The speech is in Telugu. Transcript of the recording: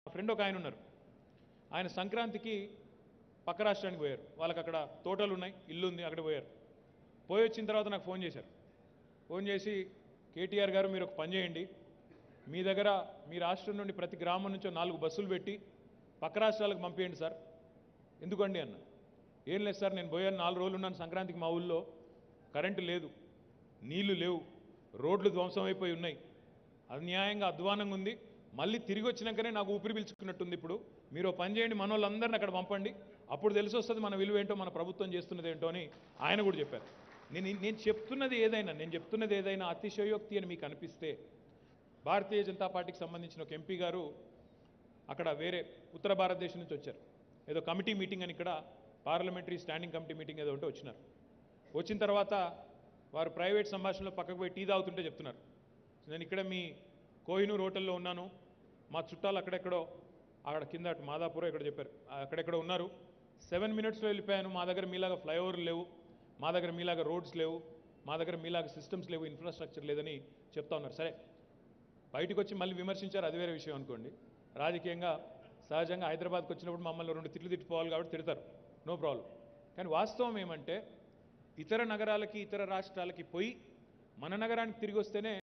ఫ్రెండ్ ఒక ఆయన ఉన్నారు ఆయన సంక్రాంతికి పక్క రాష్ట్రానికి పోయారు వాళ్ళకి అక్కడ తోటలు ఉన్నాయి ఇల్లు ఉంది అక్కడ పోయారు పోయి వచ్చిన తర్వాత నాకు ఫోన్ చేశారు ఫోన్ చేసి కేటీఆర్ గారు మీరు ఒక పని చేయండి మీ దగ్గర మీ రాష్ట్రం నుండి ప్రతి గ్రామం నుంచి ఓ నాలుగు బస్సులు పెట్టి పక్క రాష్ట్రాలకు పంపించండి సార్ ఎందుకండి అన్న ఏం లేదు సార్ నేను పోయాను నాలుగు రోజులు ఉన్నాను సంక్రాంతికి మా ఊళ్ళో కరెంటు లేదు నీళ్లు లేవు రోడ్లు ధ్వంసం అయిపోయి ఉన్నాయి అన్యాయంగా అధ్వానంగా ఉంది మళ్ళీ తిరిగి వచ్చినాకనే నాకు ఊపిరి పీల్చుకున్నట్టుంది ఇప్పుడు మీరు ఓ పని చేయండి మన వాళ్ళందరిని అక్కడ పంపండి అప్పుడు తెలిసి వస్తుంది మన విలువ ఏంటో మన ప్రభుత్వం చేస్తున్నది ఏంటో అని ఆయన కూడా చెప్పారు నేను నేను చెప్తున్నది ఏదైనా నేను చెప్తున్నది ఏదైనా అతిశయోక్తి అని మీకు అనిపిస్తే భారతీయ జనతా పార్టీకి సంబంధించిన ఒక ఎంపీ గారు అక్కడ వేరే ఉత్తర భారతదేశం నుంచి వచ్చారు ఏదో కమిటీ మీటింగ్ అని ఇక్కడ పార్లమెంటరీ స్టాండింగ్ కమిటీ మీటింగ్ ఏదో ఉంటే వచ్చినారు వచ్చిన తర్వాత వారు ప్రైవేట్ సంభాషణలో పక్కకు పోయి టీ తాగుతుంటే చెప్తున్నారు నేను ఇక్కడ మీ కోహినూర్ హోటల్లో ఉన్నాను మా చుట్టాలు అక్కడెక్కడో అక్కడ కింద అటు మాదాపూర్ ఇక్కడ చెప్పారు అక్కడెక్కడో ఉన్నారు సెవెన్ మినిట్స్లో వెళ్ళిపోయాను మా దగ్గర మీలాగా ఫ్లైఓవర్లు లేవు మా దగ్గర మీలాగా రోడ్స్ లేవు మా దగ్గర మీలాగా సిస్టమ్స్ లేవు ఇన్ఫ్రాస్ట్రక్చర్ లేదని చెప్తా ఉన్నారు సరే బయటకు వచ్చి మళ్ళీ విమర్శించారు అది వేరే విషయం అనుకోండి రాజకీయంగా సహజంగా హైదరాబాద్కి వచ్చినప్పుడు మమ్మల్ని రెండు తిట్లు తిట్టుకోవాలి కాబట్టి తిడతారు నో ప్రాబ్లం కానీ వాస్తవం ఏమంటే ఇతర నగరాలకి ఇతర రాష్ట్రాలకి పోయి మన నగరానికి తిరిగి వస్తేనే